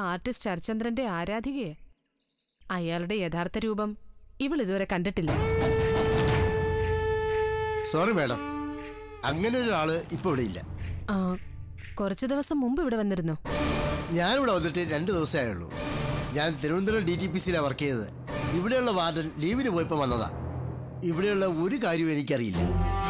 Artist ഹരിചന്ദ്രന്റെ ആരാധികയെ അയാളുടെ യഥാർത്ഥ രൂപം ഇവൾ ഇതുവരെ കണ്ടിട്ടില്ല സോറി മാഡം അങ്ങനെ ഒരാള് ഇപ്പൊ ഇവിടെ ഇല്ല ആ, കുറച്ച് ദിവസം മുമ്പ് ഇവിടെ വന്നിരുന്നു ഞാനിവിടെ വന്നിട്ട് രണ്ട് ദിവസമേ ആയുള്ളൂ ഞാൻ തിരുവനന്തപുരം ഡി ടി പി സിയിലാണ് വർക്ക് ചെയ്തത് ഇവിടെയുള്ള വാർഡൻ ലീവിന് പോയപ്പോൾ വന്നതാ ഇവിടെയുള്ള ഒരു കാര്യവും എനിക്കറിയില്ല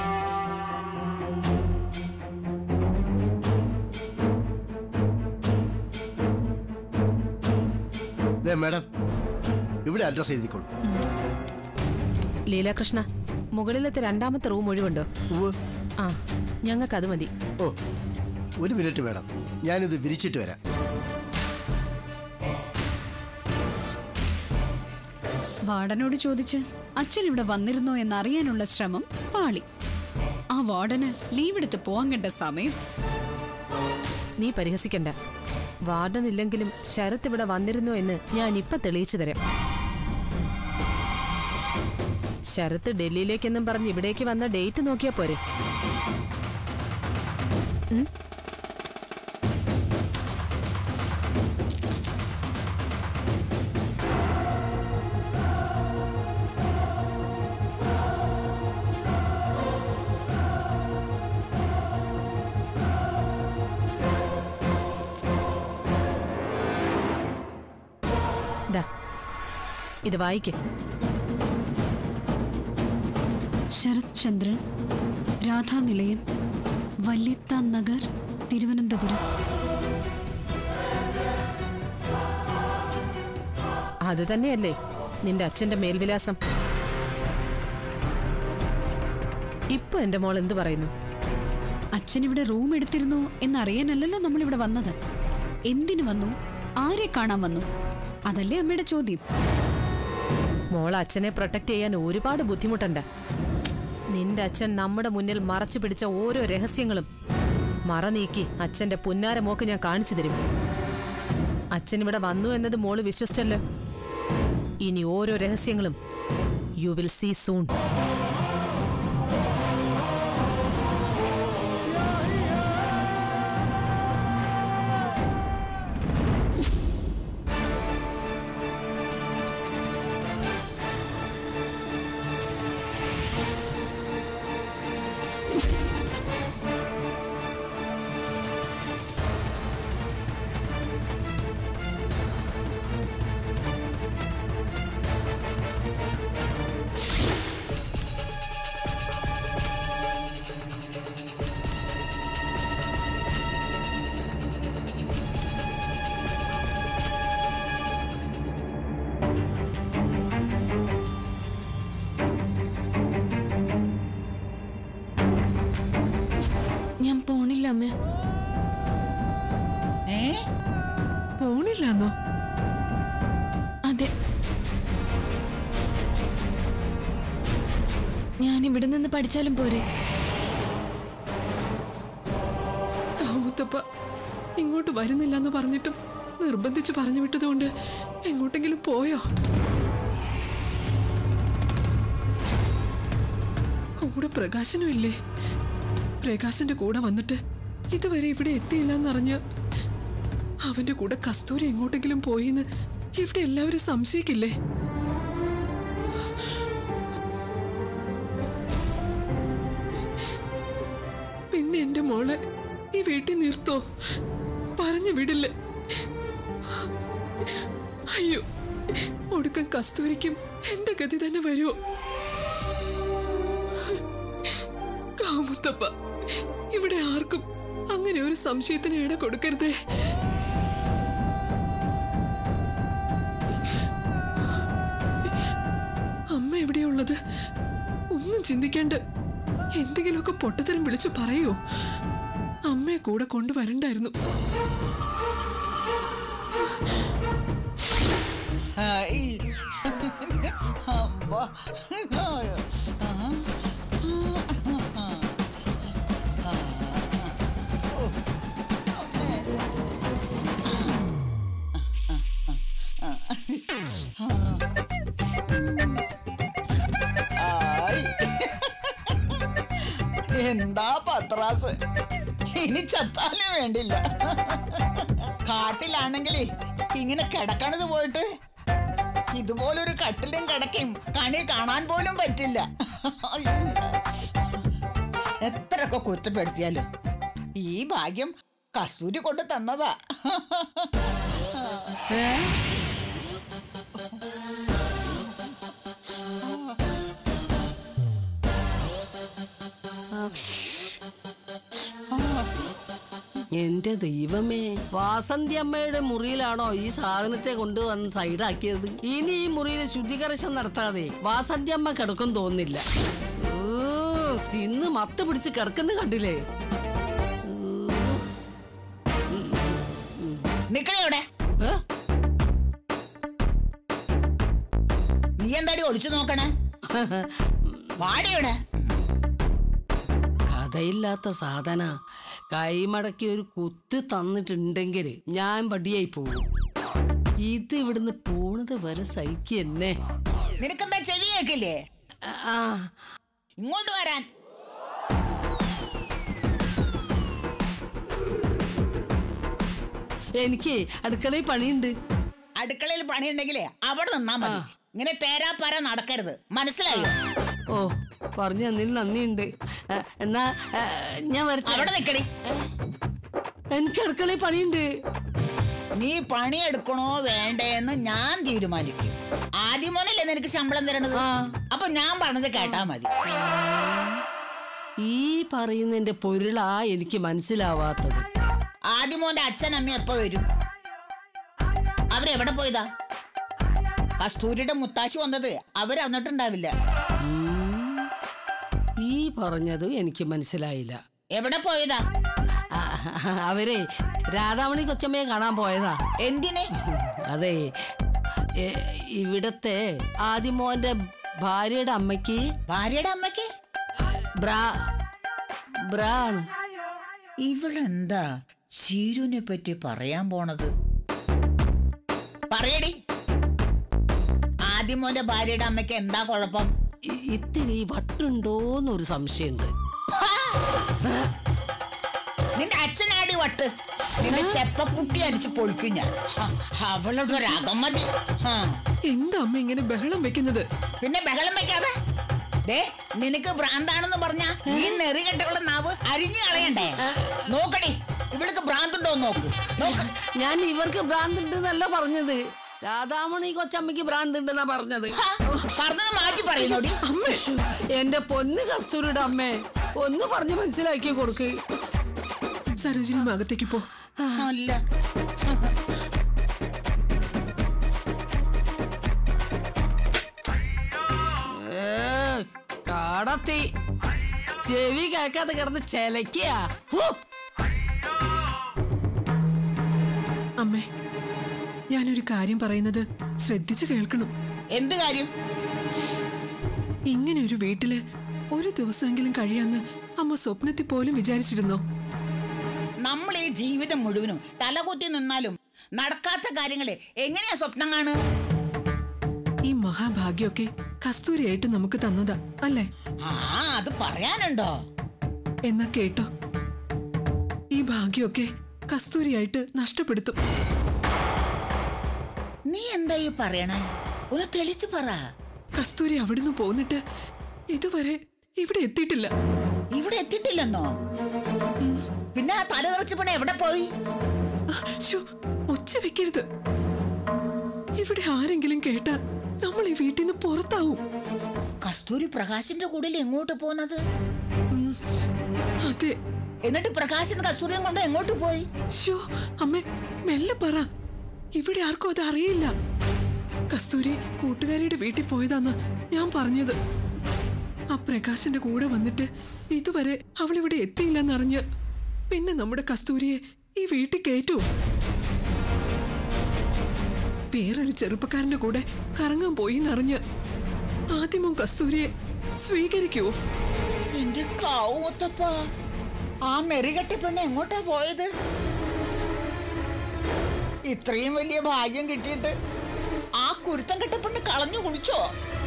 ദേ, മാഡം ഇവിടെ അഡ്രസ് എഴുതിക്കോളൂ ലീലാകൃഷ്ണ മുകളിലത്തെ രണ്ടാമത്തെ റൂം ഒഴിവുണ്ടോ ഉവ്വ്. ആ ഞങ്ങൾക്കത് മതി ഓ ഒരു മിനിറ്റ് മാഡം ഞാനിത് വിരിച്ചിട്ട് വരാം വാർഡനോട് ചോദിച്ച് അച്ഛൻ ഇവിടെ വന്നിരുന്നോ എന്നറിയാനുള്ള ശ്രമം പാളി ആ വാർഡന് ലീവ് എടുത്ത് പോവാൻ കണ്ട സമയം നീ പരിഹസിക്കണ്ട വാർഡൻ ഇല്ലെങ്കിലും ശരത് ഇവിടെ വന്നിരുന്നു എന്ന് ഞാൻ ഇപ്പൊ തെളിയിച്ചു തരാം ശരത്ത് ഡൽഹിയിലേക്കെന്നും പറഞ്ഞ് ഇവിടേക്ക് വന്ന ഡേറ്റ് നോക്കിയാ പോരെ ഉം? ദാ ഇത് വായിക്കേ ശരത് ചന്ദ്രൻ രാധാനിലയം വല്യത്ത നഗർ തിരുവനന്തപുരം അത് തന്നെയല്ലേ നിന്റെ അച്ഛന്റെ മേൽവിലാസം ഇപ്പൊ എന്റെ മോൾ എന്ത് പറയുന്നു അച്ഛൻ ഇവിടെ റൂം എടുത്തിരുന്നു എന്നറിയാനല്ലല്ലോ നമ്മൾ ഇവിടെ വന്നത് എന്തിനു വന്നു ആരെ കാണാൻ വന്നു അതല്ലേ അമ്മയുടെ ചോദ്യം മോൾ അച്ഛനെ പ്രൊട്ടക്ട് ചെയ്യാൻ ഒരുപാട് ബുദ്ധിമുട്ടുണ്ട് നിന്റെ അച്ഛൻ നമ്മുടെ മുന്നിൽ മറച്ചു പിടിച്ച ഓരോ രഹസ്യങ്ങളും മറ നീക്കി അച്ഛന്റെ പുന്നാര മോക്ക് ഞാൻ കാണിച്ചു തരും അച്ഛൻ ഇവിടെ വന്നു എന്നത് മോള് വിശ്വസിച്ചല്ലോ ഇനി ഓരോ രഹസ്യങ്ങളും യു വിൽ സീ സൂൺ ഞാൻ പോണില്ല അമ്മ ഏ പോണില്ലെന്നോ അതെ ഞാൻ ഇവിടെ നിന്ന് പഠിച്ചാലും പോരെ കാമുത്തപ്പ ഇങ്ങോട്ട് വരുന്നില്ല എന്ന് പറഞ്ഞിട്ടും നിർബന്ധിച്ച് പറഞ്ഞു വിട്ടതുകൊണ്ട് എങ്ങോട്ടെങ്കിലും പോയോ കൂടെ പ്രകാശനും ഇല്ലേ പ്രകാശന്റെ കൂടെ വന്നിട്ട് ഇതുവരെ ഇവിടെ എത്തിയില്ല എന്നറിഞ്ഞ് അവന്റെ കൂടെ കസ്തൂരി എങ്ങോട്ടെങ്കിലും പോയിന്ന് ഇവിടെ എല്ലാവരും സംശയിക്കില്ലേ പിന്നെ എന്റെ മോളെ ഈ വീട്ടിൽ നിർത്തോ പറഞ്ഞു വിടില്ലേ അയ്യോ ഒടുക്കം കസ്തൂരിക്കും എന്റെ ഗതി തന്നെ വരുമോ കാമുത്തപ്പ ഇവിടെ ആർക്കും അങ്ങനെ ഒരു സംശയത്തിന് ഇട കൊടുക്കരുതേ അമ്മ എവിടെയുള്ളത് ഒന്നും ചിന്തിക്കാണ്ട് എന്തെങ്കിലുമൊക്കെ പൊട്ടത്തരം വിളിച്ചു പറയോ അമ്മയെ കൂടെ കൊണ്ടുവരണ്ടായിരുന്നു ഹായ് അമ്പാ. ആ. ഹായ്. എന്താ പത്രാസ് ഇനി ചത്താലും വേണ്ടില്ല കാട്ടിലാണെങ്കിലേ ഇങ്ങനെ കിടക്കണത് പോയിട്ട് ഇതുപോലൊരു കട്ടിലും കിടക്കയും കണി കാണാൻ പോലും പറ്റില്ല എത്രയൊക്കെ കുറ്റപ്പെടുത്തിയാലും ഈ ഭാഗ്യം കസ്തൂരി കൊണ്ട് തന്നതാ എന്റെ ദൈവമേ വാസന്തി അമ്മയുടെ മുറിയിലാണോ ഈ സാധനത്തെ കൊണ്ടുവന്ന് സൈഡാക്കിയത് ഇനി ഈ മുറിയിൽ ശുദ്ധീകരണം നടത്താതെ വാസന്തി അമ്മ കിടക്കും തോന്നില്ല ഊ, തിന്ന് മത്ത് പിടിച്ച് കിടക്കുന്ന കണ്ടില്ലേ നിക്കണേ ഇവിടെ ഏ? നീ എന്താടി ഒളിച്ചു നോക്കണേ വാടിയുടെ കഥയില്ലാത്ത സാധന കൈമടക്കി ഒരു കുത്ത് തന്നിട്ടുണ്ടെങ്കിൽ ഞാൻ വടിയായി പോകും ഇത് ഇവിടുന്ന് പോണത് വരെ സഹിക്കുക എന്നെ നിനക്കെന്താ ചെവി കേക്കില്ലേ ആ ഇങ്ങോട്ട് വരാൻ എനിക്ക് അടുക്കളയിൽ പണിയുണ്ട് അടുക്കളയിൽ പണിയുണ്ടെങ്കിലേ അവിടെ നിന്നാ മതി ഇങ്ങനെ തേരാപ്പാര നടക്കരുത് മനസ്സിലായോ ഓ പറഞ്ഞു തന്നതിൽ നന്ദിയുണ്ട് ആ, എന്നാ ആ, ഞാൻ വരട്ടെ അവിടെ നിക്കടി എനിക്ക് അടുക്കളയിൽ പണിയുണ്ട് നീ പണിയെടുക്കണോ വേണ്ടേന്ന് ഞാൻ തീരുമാനിക്കും ആദ്യം മോനല്ലേ നിനക്ക് ശമ്പളം തരണത് ആ. അപ്പൊ ഞാൻ പറഞ്ഞത് കേട്ടാ മതി ഈ പറയുന്നതിന്റെ പൊരുളാ എനിക്ക് മനസ്സിലാവാത്തത് ആദ്യം മോന്റെ അച്ഛൻ അമ്മ എപ്പോ വരും അവരെവിടെ പോയതാ കസ്തൂരിയുടെ മുത്താശി വന്നത് അവരറിഞ്ഞിട്ടുണ്ടാവില്ല ഈ പറഞ്ഞതും എനിക്ക് മനസ്സിലായില്ല എവിടെ പോയതാ ആ, അവരെ രാധാമണി കൊച്ചമ്മയെ കാണാൻ പോയതാ എന്തിന് അതെ ഏ, ഇവിടത്തെ ആദിമോന്റെ ഭാര്യയുടെ അമ്മയ്ക്ക് ഭാര്യയുടെ അമ്മയ്ക്ക് ബ്രാ ബ്രാ ആണ് ഇവളെന്താ ശീരുവിനെ പറ്റി പറയാൻ പോണത് പറയടി ആദ്യം മോന്റെ ഭാര്യയുടെ അമ്മയ്ക്ക് എന്താ കുഴപ്പം ഇ- ഇത്തിരി വട്ടുണ്ടോന്നൊരു സംശയമുണ്ട് നിന്റെ അച്ഛനാടി വട്ട് നിന്റെ ചെപ്പക്കുട്ടി അടിച്ച് പൊളിക്കും ഞാൻ ഹ, അവളുടെ ഒരു അകമതി ഹ. എന്താ അമ്മ ഇങ്ങനെ ബഹളം വെക്കുന്നത് പിന്നെ ബഹളം വെക്കാതെ ദേ നിനക്ക് ഭ്രാന്താണെന്ന് പറഞ്ഞ ഈ നെറികെട്ടുള്ള നാവ് അരിഞ്ഞു കളയണ്ടേ നോക്കടി ഇവൾക്ക് ഭ്രാന്തുണ്ടോ എന്ന് നോക്ക് നോക്ക് ഞാൻ ഇവർക്ക് ഭ്രാന്ത് ഉണ്ടെന്നല്ല പറഞ്ഞത് രാധാമണി കൊച്ചമ്മയ്ക്ക് ഭ്രാന്ത് ഉണ്ടെന്നാ പറഞ്ഞത് ഹ, പറഞ്ഞത് മാറ്റി പറയുന്നോടി ശ്ശോ, എന്റെ പൊന്ന് കസ്തൂരിയുടെ അമ്മേ ഒന്ന് പറഞ്ഞ് മനസ്സിലാക്കി കൊടുക്ക് സരോജിനി അകത്തേക്ക് പോ അല്ല ഏ, കാടത്തി ചെവി കേൾക്കാതെ കിടന്ന് ചെലക്കിയാ ഹൂ. അമ്മേ ഞാനൊരു കാര്യം പറയുന്നത് ശ്രദ്ധിച്ചു കേൾക്കണം എന്ത് കാര്യം ഇങ്ങനെ ഒരു വീട്ടില് ഒരു ദിവസമെങ്കിലും കഴിയാന്ന് അമ്മ സ്വപ്നത്തിൽ പോലും വിചാരിച്ചിരുന്നോ നമ്മൾ ഈ ജീവിതം മുഴുവനും തലകുത്തി നിന്നാലും നടക്കാത്ത കാര്യങ്ങളെ എങ്ങനെയാ സ്വപ്നം കാണുക ഈ മഹാഭാഗ്യമൊക്കെ കസ്തൂരിയായിട്ട് നമുക്ക് തന്നതാ അല്ലേ ആ അത് പറയാനുണ്ടോ എന്നാ കേട്ടോ ഈ ഭാഗ്യമൊക്കെ കസ്തൂരിയായിട്ട് നഷ്ടപ്പെടുത്തും നീ എന്താ ഈ പറയണേ ഒന്ന് തെളിച്ചു പറ കസ്തൂരി അവിടുന്ന് പോന്നിട്ട് ഇതുവരെ ഇവിടെ എത്തിയിട്ടില്ല ഇവിടെ എത്തിയിട്ടില്ലെന്നോ പിന്നെ ആ തല തെറിച്ച് പണി എവിടെ പോയി ആ, ശ്ശോ, ഒച്ച വെക്കരുത് ഇവിടെ ആരെങ്കിലും കേട്ടാ നമ്മൾ ഈ വീട്ടിൽ നിന്ന് പുറത്താവും കസ്തൂരി പ്രകാശിന്റെ കൂടെ എങ്ങോട്ട് പോകുന്നത് അതെ എന്നിട്ട് പ്രകാശൻ കസ്തൂരിയും കൊണ്ട് എങ്ങോട്ട് പോയി ഷോ അമ്മ മെല്ലെ പറ ഇവിടെ ആർക്കും അത് അറിയില്ല കസ്തൂരി കൂട്ടുകാരിയുടെ വീട്ടിൽ പോയതാന്ന് ഞാൻ പറഞ്ഞത് ആ പ്രകാശിന്റെ കൂടെ വന്നിട്ട് ഇതുവരെ അവൾ ഇവിടെ എത്തിയില്ലെന്നറിഞ്ഞ് പിന്നെ നമ്മുടെ കസ്തൂരിയെ ഈ വീട്ടിൽ കയറ്റൂ വേറൊരു ചെറുപ്പക്കാരന്റെ കൂടെ കറങ്ങാൻ പോയി എന്നറിഞ്ഞ് ആദ്യമോ കസ്തൂരിയെ സ്വീകരിക്കുവോ എന്റെ കാവുത്തപ്പ ആ മെറികെട്ടി പെണ്ണ് എങ്ങോട്ടാ പോയത് ഇത്രയും വലിയ ഭാഗ്യം കിട്ടിയിട്ട് ആ കുരുത്തം കെട്ടപ്പെണ്ണ് കളഞ്ഞു കുളിച്ചോ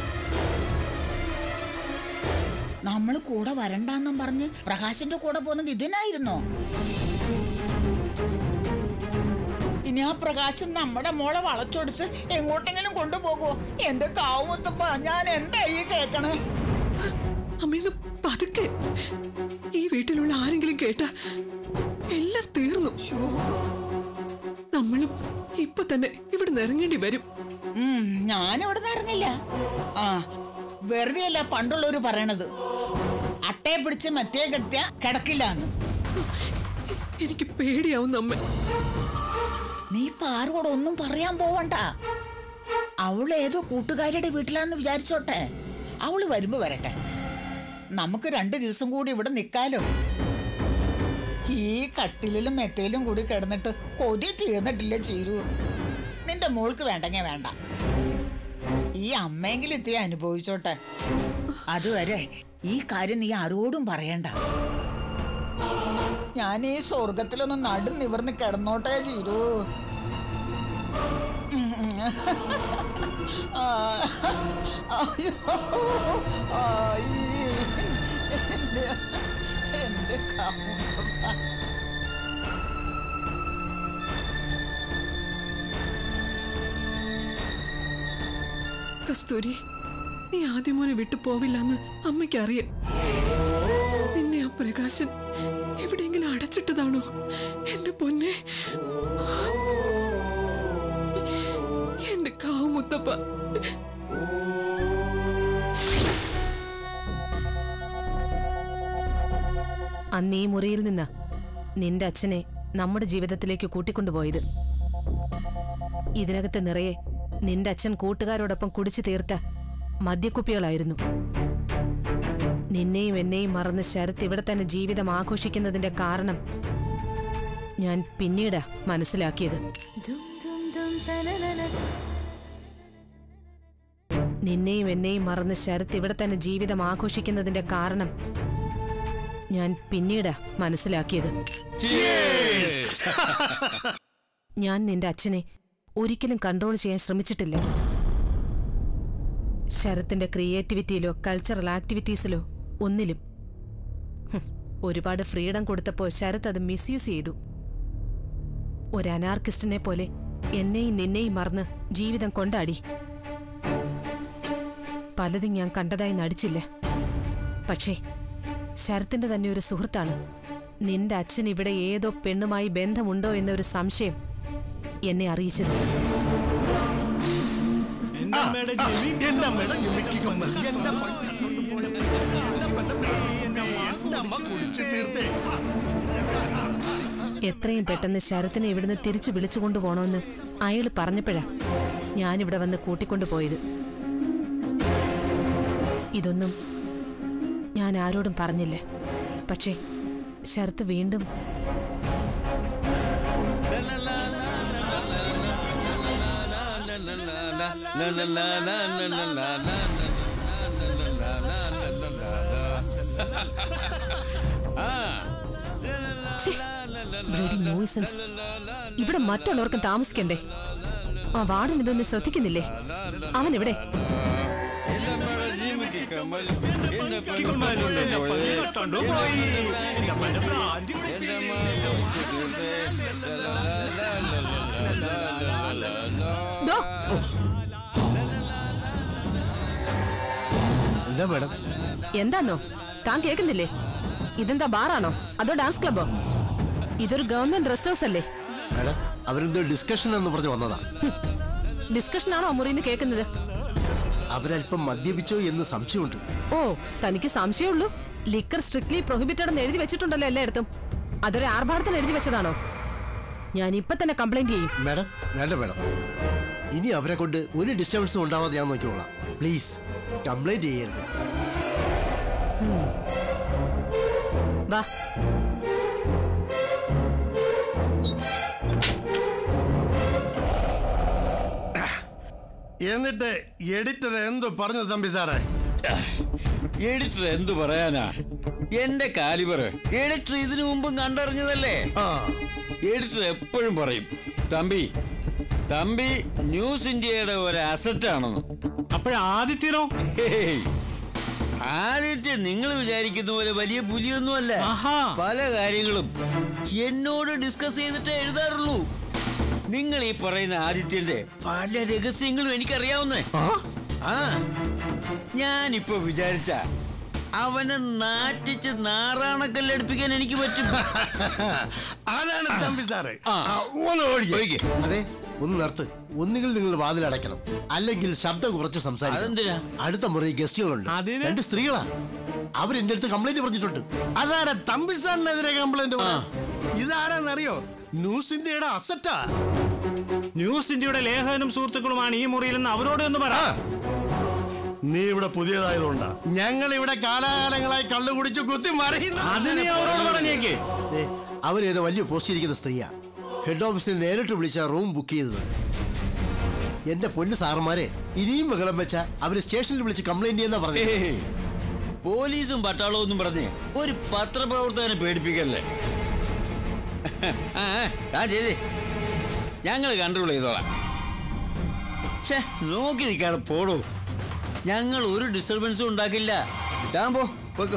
നമ്മൾ കൂടെ വരണ്ടെന്നും പറഞ്ഞ് പ്രകാശിന്റെ കൂടെ പോകുന്നത് ഇതിനായിരുന്നോ ഇനി ആ പ്രകാശം നമ്മുടെ മോളെ വളച്ചൊടിച്ച് എങ്ങോട്ടെങ്കിലും കൊണ്ടുപോകുമോ എന്റെ കാവുമുത്തപ്പ ഞാൻ എന്താ ഈ കേക്കണേ അമ്മയൊന്ന് പതുക്കെ ഈ വീട്ടിലുള്ള ആരെങ്കിലും കേട്ട എല്ലാം തീർന്നു നമ്മളും ഇപ്പൊ തന്നെ ഇവിടെ ഇറങ്ങേണ്ടി വരും ഉം, ഞാനിവിടെ നിന്ന് ഇറങ്ങില്ല ആ വെറുതെ അല്ല പണ്ടുള്ളവര് പറയണത് അട്ടയെ പിടിച്ച് മറ്റേ കെട്ടിയ കിടക്കില്ല എന്ന് എനിക്ക് പേടിയാവുന്ന അമ്മ നീ ഇപ്പൊ ആരോട് ഒന്നും പറയാൻ പോവണ്ട അവള് ഏതോ കൂട്ടുകാരിയുടെ വീട്ടിലാന്ന് വിചാരിച്ചോട്ടെ അവള് വരുമ്പോ വരട്ടെ നമുക്ക് രണ്ടു ദിവസം കൂടി ഇവിടെ നിക്കാലോ ഈ കട്ടിലും മെത്തയിലും കൂടി കിടന്നിട്ട് കൊതി തീർന്നിട്ടില്ല ചീരു നിന്റെ മോൾക്ക് വേണ്ടെങ്കിൽ വേണ്ട ഈ അമ്മയെങ്കിലും ഇത്തിരി അനുഭവിച്ചോട്ടെ അതുവരെ ഈ കാര്യം നീ ആരോടും പറയണ്ട ഞാൻ ഈ സ്വർഗത്തിലൊന്ന് നടു നിവർന്ന് കിടന്നോട്ടെ ചീരു ആ, അയ്യോ, ആയി. എന്റെ എന്റെ കാമുകപ്പ. കസ്തൂരി നീ ആദ്യം മോനെ വിട്ടു പോവില്ലെന്ന് അമ്മയ്ക്കറിയാം നിന്നെ ആ പ്രകാശൻ എവിടെയെങ്കിലും അടച്ചിട്ടതാണോ എന്റെ പൊന്നെ എന്റെ കാവ് മുത്തപ്പ അന്ന് ഈ മുറിയിൽ നിന്ന് നിന്റെ അച്ഛനെ നമ്മുടെ ജീവിതത്തിലേക്ക് കൂട്ടിക്കൊണ്ടുപോയത് ഇതിനകത്ത് നിറയെ നിന്റെ അച്ഛൻ കൂട്ടുകാരോടൊപ്പം കുടിച്ചു തീർത്ത മദ്യക്കുപ്പികളായിരുന്നു നിന്നെയും എന്നെയും മറന്ന് ശരത്ത് ഇവിടെ തന്നെ ജീവിതം ആഘോഷിക്കുന്നതിന്റെ കാരണം ഞാൻ പിന്നീടാ മനസ്സിലാക്കിയത് നിന്നെയും എന്നെയും മറന്ന് ശരത്ത് ഇവിടെ തന്നെ ജീവിതം ആഘോഷിക്കുന്നതിന്റെ കാരണം ഞാൻ പിന്നീടാ മനസ്സിലാക്കിയത് ഞാൻ നിന്റെ അച്ഛനെ ഒരിക്കലും കൺട്രോൾ ചെയ്യാൻ ശ്രമിച്ചിട്ടില്ല ശരത്തിന്റെ ക്രിയേറ്റിവിറ്റിയിലോ കൾച്ചറൽ ആക്ടിവിറ്റീസിലോ ഒന്നിലും ഹും, ഒരുപാട് ഫ്രീഡം കൊടുത്തപ്പോൾ ശരത് അത് മിസ്യൂസ് ചെയ്തു ഒരു അനാർക്കിസ്റ്റിനെ പോലെ എന്നെയും നിന്നെയും മറന്ന് ജീവിതം കൊണ്ടാടി പലതും ഞാൻ കണ്ടതായി നടിച്ചില്ല പക്ഷേ ശരത്തിന്റെ തന്നെ ഒരു സുഹൃത്താണ് നിന്റെ അച്ഛൻ ഇവിടെ ഏതോ പെണ്ണുമായി ബന്ധമുണ്ടോ എന്നൊരു സംശയം എന്നെ അറിയിച്ചത് എന്റെ അമ്മയുടെ ജിമ്മിക്ക് കമ്മൽ എന്റെ അമ്മ എന്റെ അമ്മ കുടിച്ചു തീർത്തേ എത്രയും പെട്ടെന്ന് ശരത്തിനെ ഇവിടുന്ന് തിരിച്ചു വിളിച്ചു കൊണ്ടുപോകണമെന്ന് അയാൾ പറഞ്ഞപ്പോഴാ ഞാനിവിടെ വന്ന് കൂട്ടിക്കൊണ്ടു പോയത് ഇതൊന്നും ഞാൻ ആരോടും പറഞ്ഞില്ല പക്ഷേ ശരത്ത് വീണ്ടും ഛെ, bloody nuisance. ഇവിടെ മറ്റുള്ളവർക്കും താമസിക്കണ്ടേ ആ വാർഡൻ ഇതൊന്നും ശ്രദ്ധിക്കുന്നില്ലേ അവൻ എവിടെ ദോ, എന്താ മേഡം എന്താന്നോ താൻ കേൾക്കുന്നില്ലേ ഇതെന്താ ബാറാണോ അതോ ഡാൻസ് ക്ലബോ ഇതൊരു ഗവൺമെന്റ് റെസ്റ്റ് ഹൗസ് അല്ലേ മേഡം അവരെന്തോ ഡിസ്കഷൻ എന്ന് പറഞ്ഞ് വന്നതാ ഡിസ്കഷൻ ആണോ മുറിന്ന് കേൾക്കുന്നത് അവരല്പം മദ്യപിച്ചോ എന്ന് സംശയമുണ്ട് ഓ തനിക്ക് സംശയമുള്ളൂ ലിക്കർ സ്ട്രിക്ട്ലി പ്രൊഹിബിറ്റഡ് എന്ന് എഴുതി വെച്ചിട്ടുണ്ടല്ലോ എല്ലായിടത്തും അതൊരു ആർഭാടത്തിന് എഴുതി വെച്ചതാണോ ഞാൻ ഇപ്പൊ തന്നെ കംപ്ലൈന്റ് ചെയ്യും മേഡം വേണ്ട മേഡം ഇനി അവരെ കൊണ്ട് ഒരു ഡിസ്റ്റർബൻസും ഉണ്ടാവാതെ ഞാൻ നോക്കിക്കോളാം പ്ലീസ് കംപ്ലൈന്റ് ചെയ്യരുത് വാ എന്നിട്ട് എഡിറ്റർ എന്തു പറഞ്ഞു തമ്പി സാറേ എഡിറ്റർ എന്തു പറയാനാ എന്റെ കാലിബർ എഡിറ്റർ ഇതിനു മുമ്പും കണ്ടറിഞ്ഞതല്ലേ ആ എഡിറ്റർ എപ്പോഴും പറയും തമ്പി തമ്പി ന്യൂസ് ഇന്ത്യയുടെ ഒരു അസറ്റ് ആണെന്ന് അപ്പോഴാദിത്യനോ ഹേയ്. ആദിത്യം നിങ്ങൾ വിചാരിക്കുന്ന പോലെ വലിയ പുലിയൊന്നുമല്ല ആഹാ. പല കാര്യങ്ങളും എന്നോട് ഡിസ്കസ് ചെയ്തിട്ടേ എഴുതാറുള്ളൂ നിങ്ങൾ ഈ പറയുന്ന ആദിത്യന്റെ പല രഹസ്യങ്ങളും എനിക്കറിയാവുന്നേ ആ ഞാനിപ്പോ വിചാരിച്ച അവനെ നാറ്റിച്ച് നാറാണക്കല്ലടുപ്പിക്കാൻ എനിക്ക് പറ്റും അതാണ് തമ്പി സാറേ ആ. ആ, ഒന്ന് ഓടിക്കേ ഒഴിക്ക്. അതെ ഒന്ന് നിർത്ത് ഒന്നുകിൽ നിങ്ങൾ വാതിൽ അടയ്ക്കണം അല്ലെങ്കിൽ ശബ്ദം കുറച്ച് സംസാരിക്കണം അതെന്തിനാ? അടുത്ത മുറി ഗസ്റ്റുകളുണ്ട് അതിന്? രണ്ട് സ്ത്രീകളാ അവർ എന്റെ അടുത്ത് കംപ്ലൈന്റ് പറഞ്ഞിട്ടുണ്ട് അതാരാ തമ്പി സാറിനെതിരെ കംപ്ലൈന്റ് ഇതാരാന്നറിയോ ന്യൂസ് ഇന്ത്യയുടെ അസറ്റാ ന്യൂസ് ഇന്ത്യയുടെ ലേഖകനും സുഹൃത്തുക്കളുമാണ് ഈ മുറിയിലെന്ന് അവരോട് ഒന്ന് പറ നീ ഇവിടെ പുതിയതായതുകൊണ്ടാ ഞങ്ങൾ ഇവിടെ കാലാകാലങ്ങളായി കള്ളു കുടിച്ച് കുത്തി മറിയുന്നു അത് നീ അവരോട് പറഞ്ഞേക്ക് ദേ, അവരേത് വലിയ പോസ്റ്റ് ഇരിക്കുന്ന സ്ത്രീയാ ഹെഡ് ഓഫീസിൽ നേരിട്ട് വിളിച്ച റൂം ബുക്ക് ചെയ്തത് എന്റെ പൊന്നു സാറന്മാരെ ഇനിയും ബഹളം വെച്ച അവര് സ്റ്റേഷനിൽ വിളിച്ച് കംപ്ലൈന്റ് ചെയ്യുന്ന പറഞ്ഞു ഏയ്, പോലീസും പട്ടാളവും ഒന്നും പറഞ്ഞ് ഒരു പത്രപ്രവർത്തകനെ പേടിപ്പിക്കല്ലേ ആ ആ, താൻ ചെയ്തേ ഞങ്ങൾ കൺട്രോൾ ചെയ്തോളാം ഛേ നോക്കി നിൽക്കാതെ പോടൂ ഞങ്ങൾ ഒരു ഡിസ്റ്റർബൻസും ഉണ്ടാക്കില്ല താൻ പോ പോയിക്കോ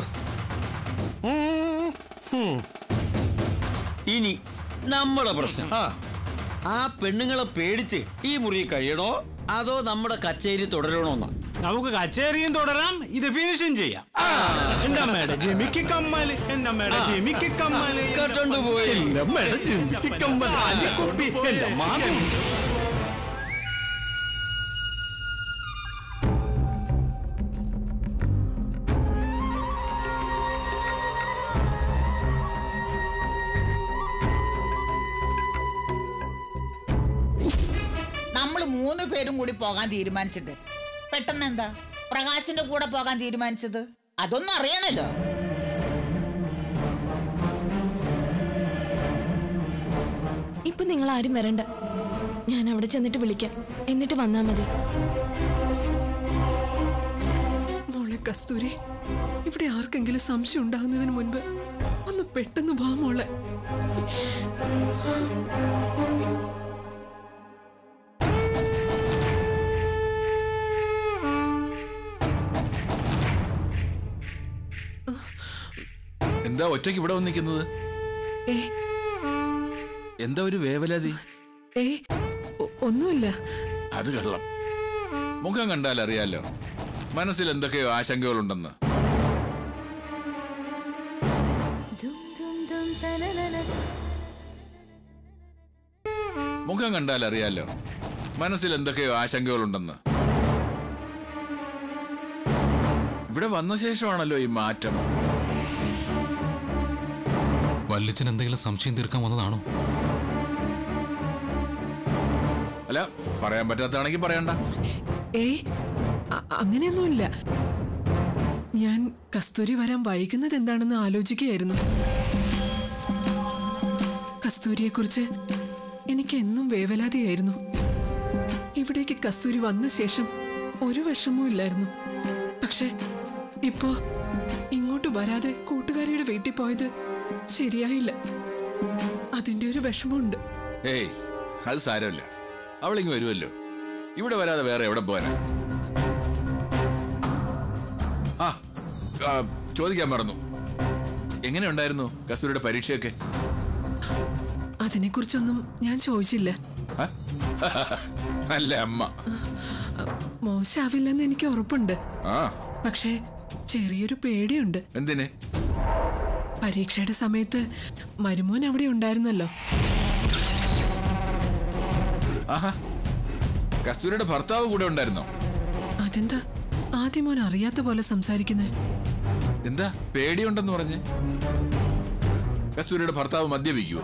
ഇനി നമ്മുടെ പ്രശ്നം ആ ആ പെണ്ണുങ്ങളെ പേടിച്ച് ഈ മുറി കഴിയണോ അതോ നമ്മുടെ കച്ചേരി തുടരണോന്നാ നമുക്ക് കച്ചേരിയും തുടരാം ഇത് ഫിനിഷും ചെയ്യാം എന്റെ അമ്മയുടെ ജെമിക്ക് കമ്മല് എന്റെ അമ്മയുടെ ജെമിക്ക് കമ്മല് കട്ടോണ്ട് പോയി എന്റെ അമ്മയുടെ ജിമിക്ക് കമ്മൽ. കുപ്പി എന്റെ മാമി നമ്മൾ മൂന്ന് പേരും കൂടി പോകാൻ തീരുമാനിച്ചിട്ട് പെട്ടെന്ന് എന്താ പ്രകാശിന്റെ കൂടെ പോകാൻ തീരുമാനിച്ചത് അതൊന്നും അറിയണല്ലോ ഇപ്പൊ നിങ്ങൾ ആരും വരണ്ട ഞാൻ അവിടെ ചെന്നിട്ട് വിളിക്കാം എന്നിട്ട് വന്നാ മതി മോളെ കസ്തൂരി ഇവിടെ ആർക്കെങ്കിലും സംശയം ഉണ്ടാകുന്നതിന് മുൻപ് ഒന്ന് പെട്ടെന്ന് വാ മോളെ എന്താ ഒറ്റയ്ക്ക് ഇവിടെ വന്ന് നിൽക്കുന്നത് ഏ എന്താ ഒരു വേവലാതി ഏ ഒ- ഒന്നുമില്ല അത് കള്ളം മുഖം കണ്ടാൽ അറിയാലോ മനസ്സിൽ എന്തൊക്കെയോ ആശങ്കകളുണ്ടെന്ന് മുഖം കണ്ടാൽ അറിയാലോ മനസ്സിൽ എന്തൊക്കെയോ ആശങ്കകളുണ്ടെന്ന് ഇവിടെ വന്ന ശേഷമാണല്ലോ ഈ മാറ്റം വല്യച്ഛൻ എന്തെങ്കിലും സംശയം തീർക്കാൻ വന്നതാണോ അല്ല പറയാൻ പറ്റാത്തതാണെങ്കിൽ പറയണ്ട ഏയ് അ- അങ്ങനെയൊന്നുമില്ല ഞാൻ കസ്തൂരി വരാൻ വൈകുന്നത് എന്താണെന്ന് ആലോചിക്കുകയായിരുന്നു കസ്തൂരിയെക്കുറിച്ച് എനിക്ക് എന്നും വേവലാതിയായിരുന്നു ഇവിടേക്ക് കസ്തൂരി വന്ന ശേഷം ഒരു വിഷമവും ഇല്ലായിരുന്നു പക്ഷെ ഇപ്പോ ഇങ്ങോട്ട് വരാതെ കൂട്ടുകാരിയുടെ വീട്ടിൽ പോയത് ശരിയായില്ല അതിന്റെ ഒരു വിഷമമുണ്ട് ഏയ് അത് സാരമില്ല അവളിങ്ങ് വരുമല്ലോ ഇവിടെ വരാതെ വേറെ എവിടെ പോവാനാ ആ ആ, ചോദിക്കാൻ മറന്നു എങ്ങനെ ഉണ്ടായിരുന്നു കസ്തൂരിയുടെ പരീക്ഷയൊക്കെ അതിനെക്കുറിച്ചൊന്നും ഞാൻ ചോദിച്ചില്ല ആ? നല്ല അമ്മ മോശമാവില്ലെന്ന് എനിക്ക് ഉറപ്പുണ്ട് ആ പക്ഷേ ചെറിയൊരു പേടിയുണ്ട് എന്തിന് പരീക്ഷയുടെ സമയത്ത് മരുമോൻ അവിടെ ഉണ്ടായിരുന്നല്ലോ ആഹാ കസ്തൂരിയുടെ ഭർത്താവ് കൂടെ ഉണ്ടായിരുന്നോ അതെന്താ ആദ്യം മോൻ അറിയാത്ത പോലെ സംസാരിക്കുന്നേ എന്താ പേടിയുണ്ടെന്ന് പറഞ്ഞ് കസ്തൂരിയുടെ ഭർത്താവ് മദ്യപിക്കുവോ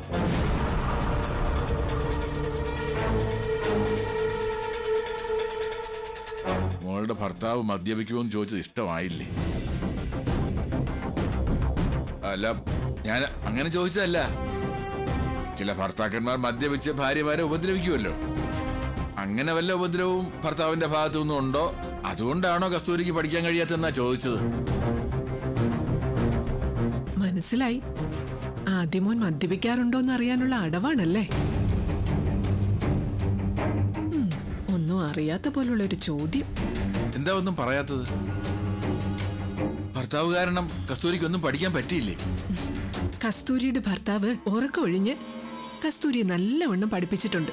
മോളുടെ ഭർത്താവ് മദ്യപിക്കുമോ എന്ന് ചോദിച്ചത് ഇഷ്ടമായില്ലേ അല്ല ഞാൻ അങ്ങനെ ചോദിച്ചതല്ല ചില ഭർത്താക്കന്മാർ മദ്യപിച്ച് ഭാര്യമാരെ ഉപദ്രവിക്കുമല്ലോ അങ്ങനെ വല്ല ഉപദ്രവവും ഭർത്താവിന്റെ ഭാഗത്തു നിന്നും ഉണ്ടോ അതുകൊണ്ടാണോ കസ്തൂരിക്ക് പഠിക്കാൻ കഴിയാത്തെന്നാ ചോദിച്ചത് മനസ്സിലായി ആദ്യം മോൻ മദ്യപിക്കാറുണ്ടോന്ന് അറിയാനുള്ള അടവാണല്ലേ ഉം, ഒന്നും അറിയാത്ത പോലുള്ള ഒരു ചോദ്യം എന്താ ഒന്നും പറയാത്തത് ഭർത്താവ് കാരണം കസ്തൂരിക്ക് ഒന്നും പഠിക്കാൻ പറ്റിയില്ലേ കസ്തൂരിയുടെ ഭർത്താവ് ഉറക്കമൊഴിഞ്ഞ് കസ്തൂരി നല്ലവണ്ണം പഠിപ്പിച്ചിട്ടുണ്ട്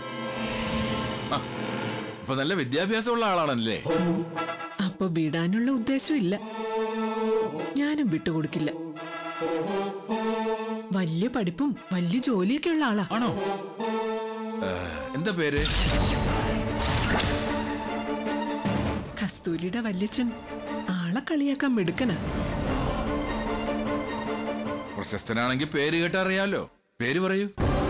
അപ്പൊ നല്ല വിദ്യാഭ്യാസമുള്ള ആളാണല്ലേ അപ്പൊ വിടാനുള്ള ഉദ്ദേശമില്ല ഞാനും വിട്ടുകൊടുക്കില്ല വലിയ പഠിപ്പും വലിയ ജോലിയൊക്കെ ഉള്ള ആളാ ആണോ ഏ, എന്താ പേര് കസ്തൂരിയുടെ വല്യച്ഛൻ ആളെ കളിയാക്കാൻ മിടുക്കനാ പ്രശസ്തനാണെങ്കിൽ പേര് കേട്ടറിയാലോ പേര് പറയൂ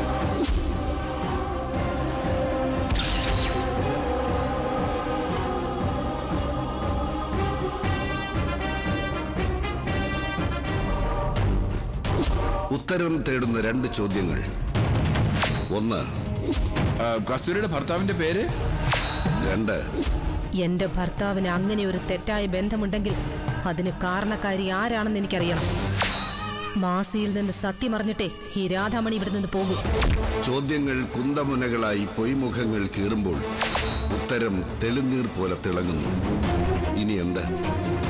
ഉത്തരം തേടുന്ന രണ്ട് ചോദ്യങ്ങൾ ഒന്ന് ആ, കസ്തൂരിയുടെ ഭർത്താവിന്റെ പേര് രണ്ട് എന്റെ ഭർത്താവിന് അങ്ങനെ ഒരു തെറ്റായ ബന്ധമുണ്ടെങ്കിൽ അതിന് കാരണക്കാരി ആരാണെന്ന് എനിക്കറിയണം മാസിയിൽ നിന്ന് സത്യം അറിഞ്ഞിട്ടേ ഈ രാധാമണി ഇവിടെ നിന്ന് പോകൂ ചോദ്യങ്ങൾ കുന്തമുനകളായി പൊയ്മുഖങ്ങൾ കീറുമ്പോൾ ഉത്തരം തെളിനീർ പോലെ തിളങ്ങുന്നു ഇനി എന്താ